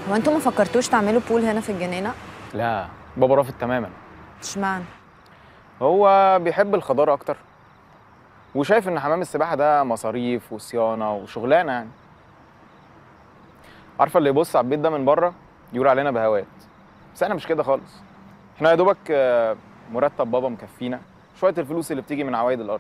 هو انتوا ما فكرتوش تعملوا بول هنا في الجنينه لا بابا رافض تماما اشمعنى هو بيحب الخضار اكتر وشايف ان حمام السباحه ده مصاريف وصيانه وشغلانه يعني عارفه اللي يبص على البيت ده من بره يقول علينا بهوات بس احنا مش كده خالص احنا يا دوبك آه، مرتب بابا مكفينا شويه الفلوس اللي بتيجي من عوايد الارض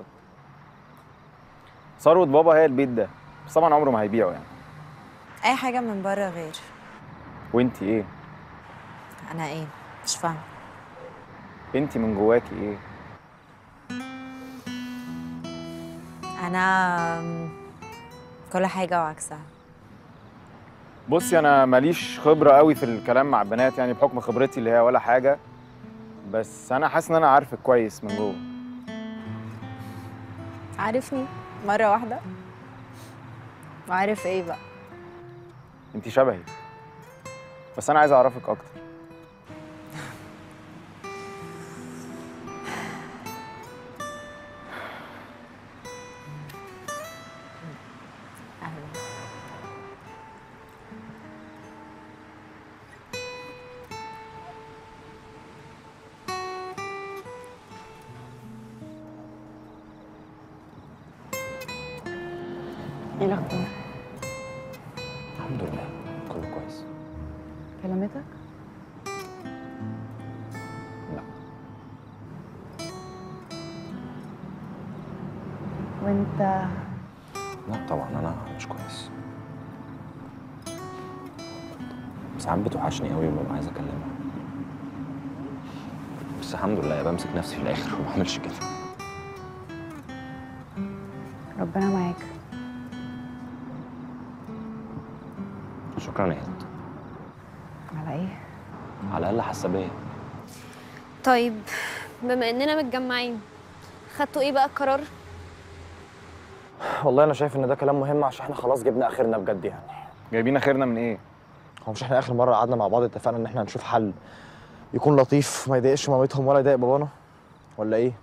ثروه بابا هي البيت ده بس طبعا عمره ما هيبيعه يعني اي حاجه من بره غير وانتي ايه انا ايه مش فاهمه انتي من جواكي ايه انا م، كل حاجه وعكسها بصي انا ماليش خبره قوي في الكلام مع البنات يعني بحكم خبرتي اللي هي ولا حاجه بس انا حاسس ان انا عارفك كويس من جوه عارفني مره واحده وعارف ايه بقى انت شبهي بس انا عايز اعرفك اكتر أهلا. ايه الاخبار الحمد لله كله كويس كلمتك لا وانت لا طبعا انا مش كويس ساعات بتوحشني قوي وببقى عايز اكلمها بس الحمد لله بمسك نفسي في الاخر وما بعملش كده ربنا معاك شكرا يا هند على ايه على الاقل حاسه بيا طيب بما اننا متجمعين خدتوا ايه بقى القرار والله انا شايف ان ده كلام مهم عشان احنا خلاص جبنا اخرنا بجد يعني جايبين اخرنا من ايه هو مش احنا اخر مره قعدنا مع بعض اتفقنا ان احنا هنشوف حل يكون لطيف ما يضايقش مامتهم ولا يضايق بابانا ولا ايه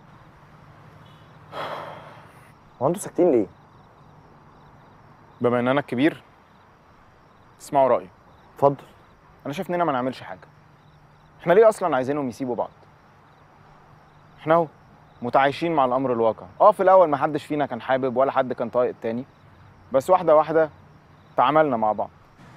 هو انتوا ساكتين ليه بما ان انا الكبير اسمعوا رايي اتفضل انا شايف اننا ما نعملش حاجه احنا ليه اصلا عايزينهم يسيبوا بعض احنا اهو متعايشين مع الامر الواقع اه في الاول ما حدش فينا كان حابب ولا حد كان طايق التاني بس واحده واحده تعاملنا مع بعض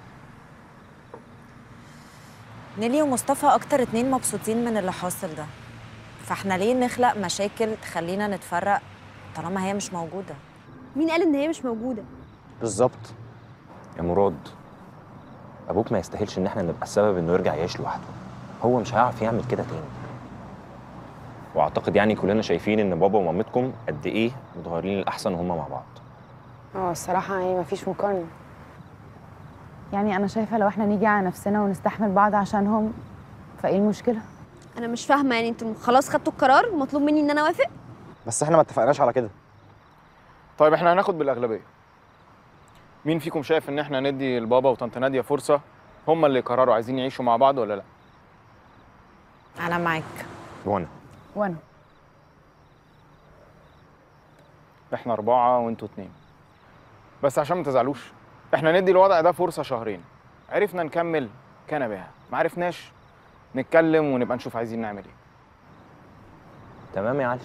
نيلي ومصطفى اكتر اتنين مبسوطين من اللي حاصل ده فاحنا ليه نخلق مشاكل تخلينا نتفرق طالما هي مش موجوده مين قال ان هي مش موجوده بالظبط يا مراد ابوك ما يستاهلش ان احنا نبقى السبب انه يرجع يعيش لوحده هو مش هيعرف يعمل كده تاني واعتقد يعني كلنا شايفين ان بابا ومامتكم قد ايه متغيرين للاحسن وهم مع بعض اه الصراحه يعني مفيش مقارنه يعني انا شايفه لو احنا نيجي على نفسنا ونستحمل بعض عشانهم فايه المشكله انا مش فاهمه يعني انتوا خلاص خدتوا القرار مطلوب مني ان انا اوافق بس احنا ما اتفقناش على كده طيب احنا هناخد بالاغلبيه مين فيكم شايف ان احنا ندي لبابا وطنط ناديه فرصه هما اللي يقرروا عايزين يعيشوا مع بعض ولا لا انا معاك وانا وانا احنا اربعه وانتوا اتنين بس عشان ما تزعلوش احنا ندي الوضع ده فرصه شهرين عرفنا نكمل كان بها ما عرفناش نتكلم ونبقى نشوف عايزين نعمل ايه تمام يا علي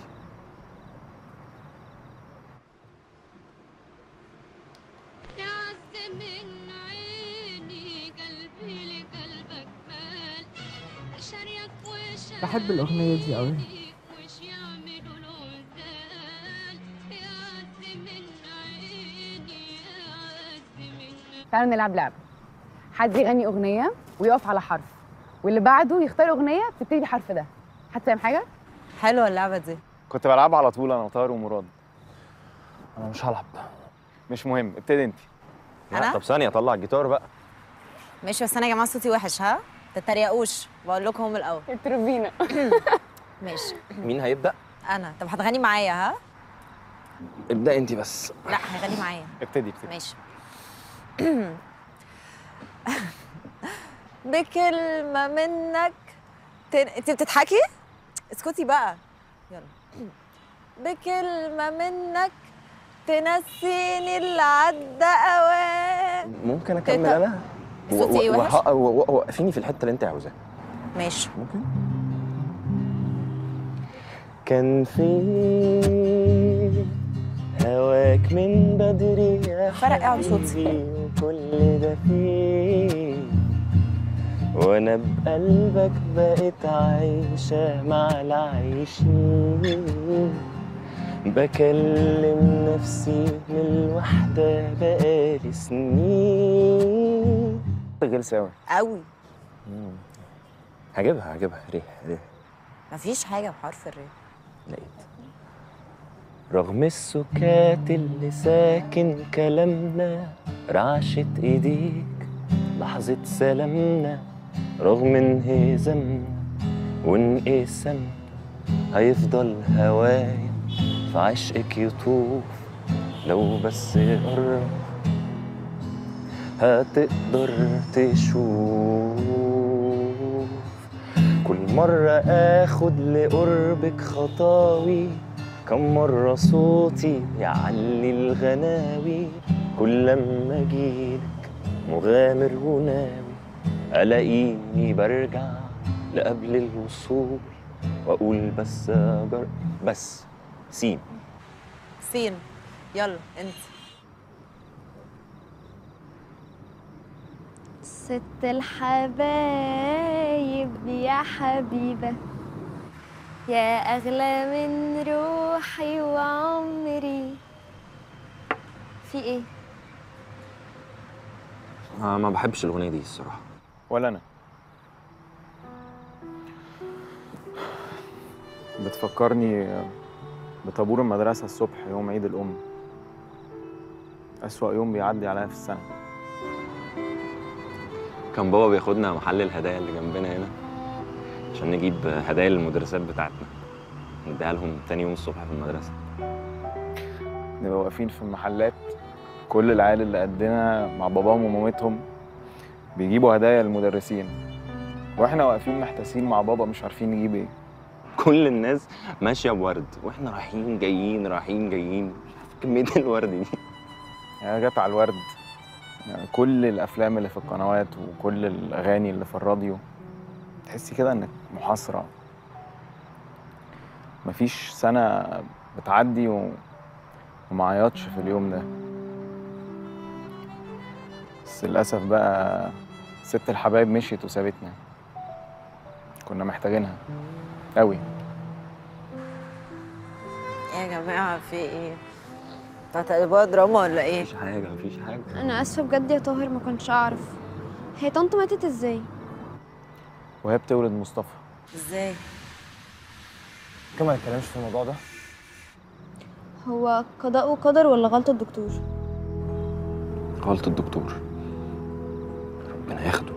يعز من عيني قلبي لقلبك مال شريك وش بحب الأغنية دي أوي. وش يعملوا له زال يعز من عيني يعز من تعالوا نلعب لعبه حد يغني اغنيه ويقف على حرف واللي بعده يختار اغنيه بتبتدي بالحرف ده حد فاهم حاجه حلوه اللعبه دي كنت بلعبها على طول انا وطاهر ومراد انا مش هلعب مش مهم ابتدي انت لا أنا؟ طب ثانيه طلع الجيتار بقى ماشي بس انا يا جماعه صوتي وحش ها تتريقوش بقول لكم من الاول التروفينا ماشي مين هيبدا انا طب هتغني معايا ها ابدا انت بس لا هيغني معايا ابتدي ابتدي ماشي بكلمة منك تن... انت بتضحكي؟ اسكتي بقى يلا بكلمة منك تنسيني اللي عدى اوان ممكن اكمل تتا- انا صوتي إيه، وحش؟ وه- و- و- وقفيني في الحته اللي انت عاوزاها ماشي ممكن كان في هواك من بدري يا فرق قوي صوتي. حبيبي وكل ده فيه وانا بقلبك بقيت عايشة مع العايشين بكلم نفسي من الوحدة بقالي سنين غلسة أوي قوي هجيبها هجيبها ريح ريح مفيش حاجه بحرف الر لقيت رغم السكات اللي ساكن كلامنا رعشة ايديك لحظة سلامنا رغم انهزامنا وانقسامنا هيفضل هوايا في عشقك يطوف لو بس قرب هتقدر تشوف كل مرة آخد لقربك خطاوي كم مرة صوتي يعلي الغناوي كل لما أجيلك مغامر وناوي ألاقيني برجع لقبل الوصول وأقول بس أجر بس سين سين يلا انت ست الحبايب يا حبيبة يا أغلى من روحي وعمري في إيه؟ آه ما بحبش الأغنية دي الصراحة ولا أنا بتفكرني بطابور المدرسة الصبح يوم عيد الأم أسوأ يوم بيعدي عليا في السنة كان بابا بياخدنا محل الهدايا اللي جنبنا هنا عشان نجيب هدايا للمدرسات بتاعتنا نديها لهم تاني يوم الصبح في المدرسة نبقى واقفين في المحلات كل العيال اللي قدنا مع باباهم ومامتهم بيجيبوا هدايا للمدرسين واحنا واقفين محتاسين مع بابا مش عارفين نجيب ايه كل الناس ماشية بورد واحنا رايحين جايين رايحين جايين مش عارف كمية الورد دي يعني جت على الورد يعني كل الافلام اللي في القنوات وكل الاغاني اللي في الراديو تحسي كده انك محاصره مفيش سنه بتعدي و... وما عيطش في اليوم ده بس للاسف بقى ست الحبايب مشيت وسابتنا كنا محتاجينها قوي يا جماعه في ايه هتقلبوها دراما ولا ايه مفيش حاجة مفيش حاجة أنا آسفة بجد يا طاهر ما كنتش أعرف هي طنط ماتت إزاي؟ وهي بتولد مصطفى ازاي ممكن ما نتكلمش في الموضوع ده هو قضاء وقدر ولا غلطة الدكتور؟ غلط الدكتور ربنا ياخده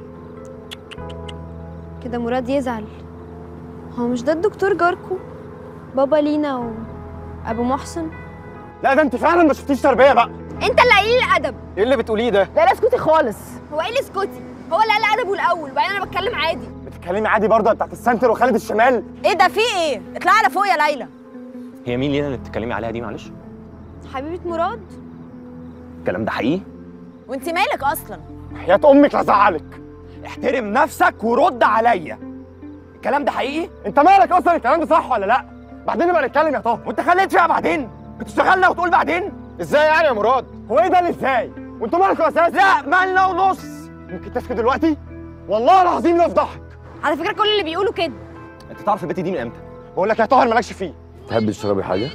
كده مراد يزعل هو مش ده الدكتور جاركو بابا لينا وأبو محسن لا ده انت فعلا ما شفتيش تربيه بقى أنت اللي قليل الأدب ايه اللي بتقوليه ده لا لا اسكتي خالص هو إيه اللي اسكتي؟ هو اللي قال أدبه الأول وبعدين أنا بتكلم عادي بتتكلمي عادي برضه بتاعت السنتر وخالد الشمال ايه ده في ايه اطلعي على فوق يا ليلى هي مين لينا اللي بتتكلمي عليها دي معلش حبيبة مراد الكلام ده حقيقي وانت مالك اصلا حياة امك لزعلك احترم نفسك ورد عليا الكلام ده حقيقي انت مالك اصلا الكلام ده صح ولا لا بعدين نبقى نتكلم يا طه وانت خليت فيها بعدين بتشتغلنا وتقول بعدين ازاي يعني يا مراد هو ايه ده اللي ازاي وانتوا مالكوا اساسا لا مالنا ونص ممكن تسكت دلوقتي والله العظيم لا افضحك على فكرة كل اللي بيقولوا كده انت تعرف البت دي من امتى بقول لك يا طاهر مالكش فيه تحب تشربي حاجة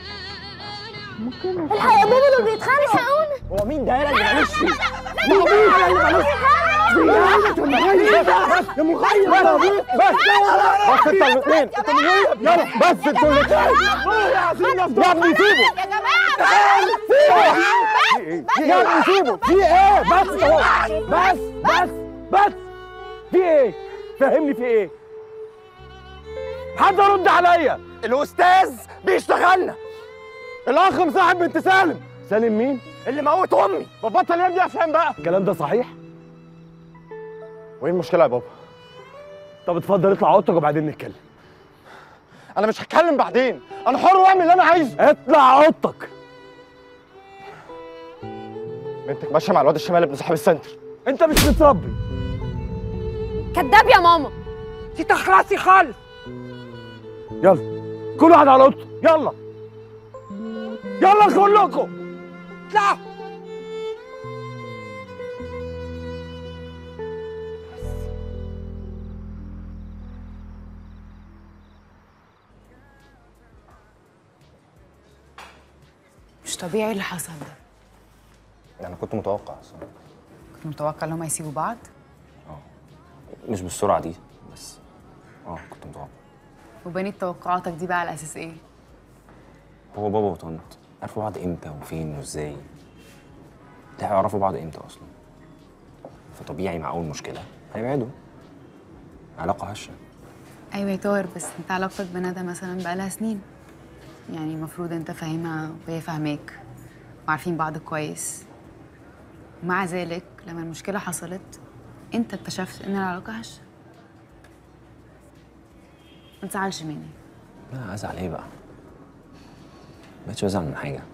الحق يا بابا دول بيتخانقوا هو مين ده يالا اللي مالوش فيه هو مين ده اللي مالوش بس يا مخيل بس بس انت الاثنين انت من وين يلا بس انتوا الاثنين يا ابني سيبه يا جماعة يا ابني سيبه في ايه بس اهو بس بس بس في ايه فهمني في ايه حد يرد عليا الاستاذ بيشتغلنا الاخ مصاحب بنت سالم سالم مين اللي موت امي ببطل يا ابني افهم بقى الكلام ده صحيح وايه المشكله يا بابا طب اتفضل اطلع اوضتك وبعدين نتكلم انا مش هتكلم بعدين انا حر واعمل اللي انا عايزه اطلع اوضتك بنتك ماشيه مع الواد الشمال ابن صاحب السنتر انت مش متربي كداب يا ماما انت تخلصي خالص يلا كل واحد على اوضته يلا يلا كلكم اطلعوا مش طبيعي اللي حصل ده انا كنت متوقع اصلا كنت متوقع ان هم يسيبوا بعض مش بالسرعه دي بس اه كنت متوقع وبنيت توقعاتك دي بقى على اساس ايه هو بابا وطنط عرفوا بعض امتى وفين وازاي ده هيعرفوا بعض امتى اصلا فطبيعي مع اول مشكله هيبعدوا علاقه هشه ايوه يا طاهر بس انت علاقتك بندى مثلا بقالها سنين يعني المفروض انت فاهمها وهي فاهماك وعارفين بعض كويس ومع ذلك لما المشكله حصلت انت اكتشفت ان العلاقه هشه ما تزعلش مني لا ازعل ايه بقى مبقتش بزعل من حاجه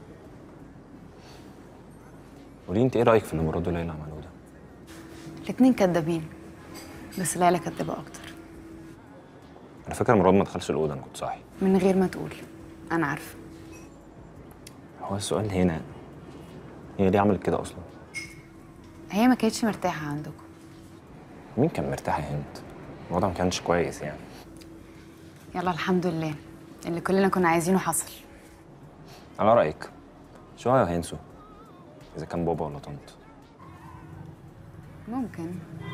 قولي انت ايه رايك في اللي مراد وليلى عملوه ده الاتنين كدابين بس ليلى كدابه اكتر انا فاكر مراد ما دخلش الاوضه انا كنت صاحي من غير ما تقول انا عارفه هو السؤال هنا هي ليه عملت كده اصلا هي ما كانتش مرتاحه عندكم مين كان مرتاح يا هند الوضع ما كانش كويس يعني يلا الحمد لله اللي كلنا كنا عايزينه حصل على رايك شويه هينسوا اذا كان بابا ولا طنط ممكن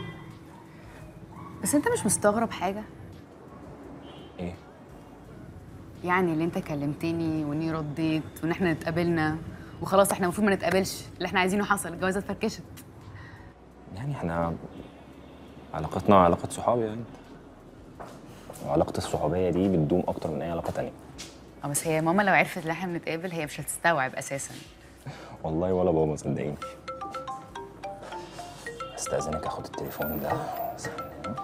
بس انت مش مستغرب حاجه ايه يعني اللي انت كلمتني واني رديت وان احنا اتقابلنا وخلاص احنا المفروض ما نتقابلش اللي احنا عايزينه حصل الجوازه اتفركشت يعني احنا علاقتنا علاقة صحاب يعني وعلاقة الصحوبية دي بتدوم أكتر من أي علاقة تانية اه بس هي ماما لو عرفت ان احنا بنتقابل هي مش هتستوعب اساسا والله ولا بابا صدقيني استأذنك آخد التليفون ده ثانية.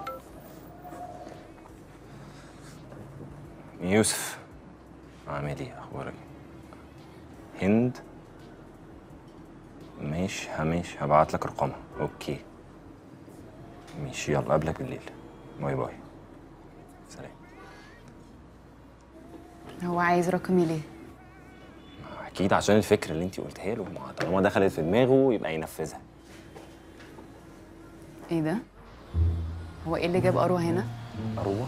يوسف عامل ايه أخبارك هند ماشي هماشي هبعت لك رقمها اوكي ماشي يلا قبلك بالليل باي باي سلام هو عايز رقمي ليه اكيد عشان الفكره اللي انت قلتها له ما طالما دخلت في دماغه يبقى ينفذها ايه ده هو ايه اللي جاب اروى هنا اروى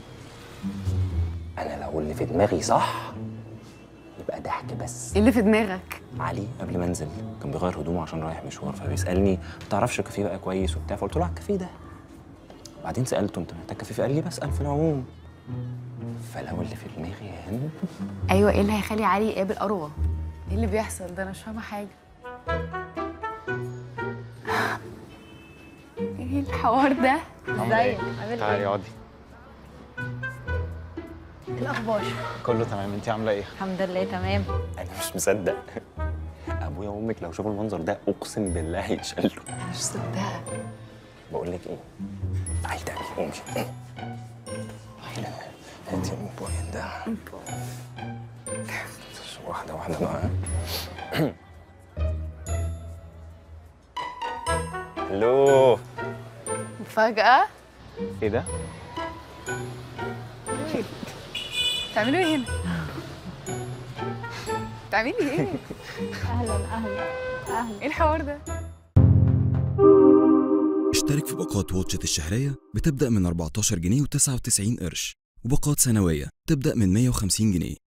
انا لو اللي في دماغي صح يبقى ضحك بس ايه اللي في دماغك علي قبل ما انزل كان بيغير هدومه عشان رايح مشوار فبيسالني ما تعرفش الكافيه بقى كويس وبتاع فقلت له على الكافيه ده بعدين سالته انت محتاج كافيه فقال لي بسال في العموم فلو اللي في دماغي يا هند ايوه ايه اللي هيخلي علي يقابل اروى ايه اللي بيحصل ده انا مش فاهمه حاجه ايه الحوار ده ازيك عامل تعالي اقعدي ايه الاخبار كله تمام انت عامله ايه الحمد لله تمام انا مش مصدق ابويا وامك لو شافوا المنظر ده اقسم بالله هيتشلوا مش صدقها بقول لك ايه تعالي تعالي قومي انت الموبايل ده واحدة واحدة بقى الو مفاجاه ايه ده بتعملوا ايه هنا بتعملي ايه اهلا اهلا اهلا ايه الحوار ده اشترك في باقات واتشت الشهرية بتبدأ من 14 جنيه و99 قرش وباقات سنوية تبدأ من 150 جنيه